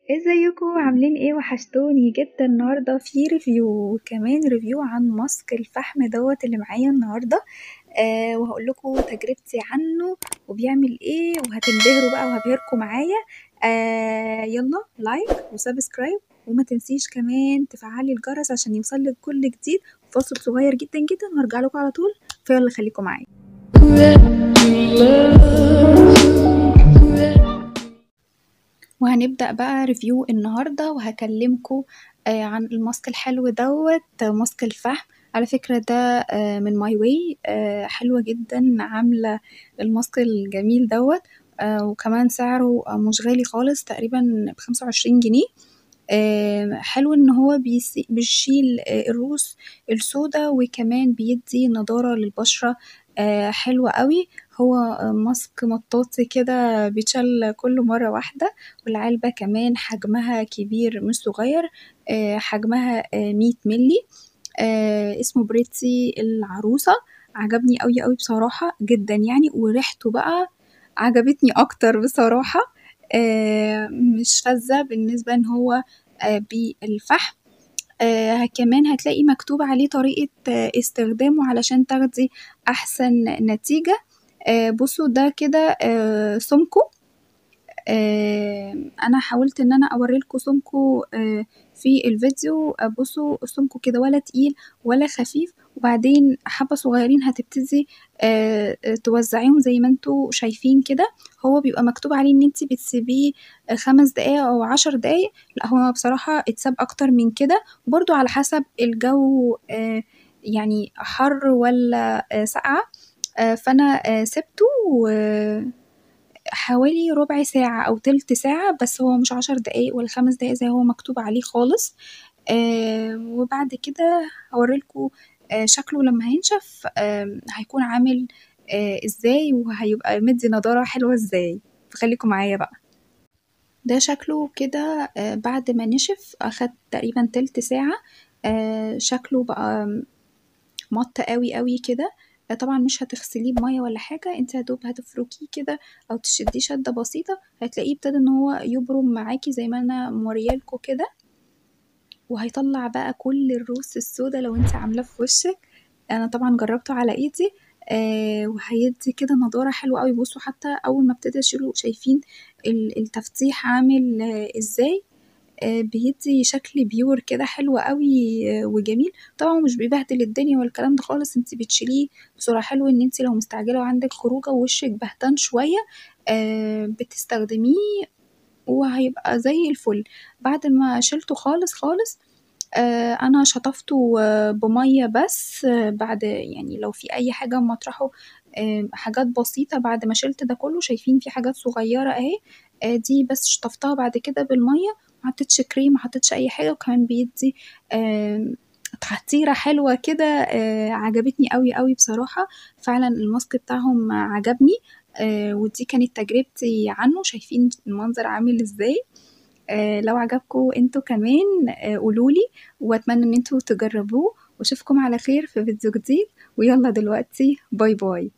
ازيكم عاملين ايه وحشتوني جدا النهارده في ريفيو كمان ريفيو عن ماسك الفحم دوت اللي معايا النهارده آه وهقول لكم تجربتي عنه وبيعمل ايه وهتنبهروا بقى وهبهركم معايا آه يلا لايك وسبسكرايب وما تنسيش كمان تفعلي الجرس عشان يوصلك كل جديد فاصل صغير جدا جدا وهرجع لكم على طول فيلا خليكم معايا وهنبدأ بقى ريفيو النهاردة وهكلمكم آه عن الماسك الحلو دوت ماسك الفحم على فكرة ده آه من ماي واي آه حلوة جدا عاملة الماسك الجميل دوت وكمان سعره مش غالي خالص تقريبا بخمسة وعشرين جنيه حلو ان هو بيشيل الروس السودا وكمان بيدي نضارة للبشرة حلوة قوي هو ماسك مطاطي كده بيتشال كل مرة واحدة والعلبة كمان حجمها كبير مش صغير حجمها مية ملي اسمه بريتسي العروسة عجبني قوي قوي بصراحة جدا يعني وريحته بقى عجبتني اكتر بصراحة مش فذة بالنسبة ان هو بالفحم آه كمان هتلاقي مكتوب عليه طريقة آه استخدامه علشان تاخدي أحسن نتيجة آه بصوا ده كده آه سمكه آه أنا حاولت إن أنا أوريلكوا سمكه آه في الفيديو بصوا سمكه كده ولا تقيل ولا خفيف وبعدين حبة صغيرين هتبتدي آه توزعيهم زي ما انتوا شايفين كده هو بيبقى مكتوب عليه ان انتي بتسيبيه خمس دقايق او عشر دقايق لا هو بصراحة اتساب اكتر من كده وبرده على حسب الجو آه يعني حر ولا آه ساقعة فانا سبته حوالي ربع ساعة أو تلت ساعة بس هو مش عشر دقايق ولا خمس دقايق زي هو مكتوب عليه خالص آه وبعد كده هوريلكوا آه شكله لما هينشف آه هيكون عامل آه ازاي وهيبقى مدي نضارة حلوة ازاي فخليكم معايا بقى ده شكله كده آه بعد ما نشف أخد تقريبا تلت ساعة آه شكله بقى مط قوي قوي كده طبعا مش هتغسليه بميه ولا حاجه انت يا دوب هتفركيه كده او تشديه شده بسيطه هتلاقيه ابتدى ان هو يبرم معاكي زي ما انا موريالكوا كده وهيطلع بقى كل الروس السودا لو انت عاملاه في وشك انا طبعا جربته على ايدي آه وهيدي كده نضاره حلوه قوي بصوا حتى اول ما ابتدي اشيله شايفين التفتيح عامل آه ازاي آه بيدي شكل بيور كده حلو قوي وجميل طبعا مش بيبهدل الدنيا والكلام ده خالص انت بتشيليه بسرعه حلو ان انت لو مستعجله وعندك خروجه ووشك بهتان شويه آه بتستخدميه وهيبقى زي الفل بعد ما شلته خالص خالص آه انا شطفته بميه بس بعد يعني لو في اي حاجه مطرحه حاجات بسيطه بعد ما شلت ده كله شايفين في حاجات صغيره اهي دي بس شطفتها بعد كده بالميه محطتش كريم محطتش اي حاجه وكمان بيدي تحطيره حلوه كده عجبتني قوي قوي بصراحه فعلا الماسك بتاعهم عجبني ودي كانت تجربتي عنه شايفين المنظر عامل ازاي لو عجبكم انتوا كمان قولولي واتمنى ان انتوا تجربوه واشوفكم على خير في فيديو جديد ويلا دلوقتي باي باي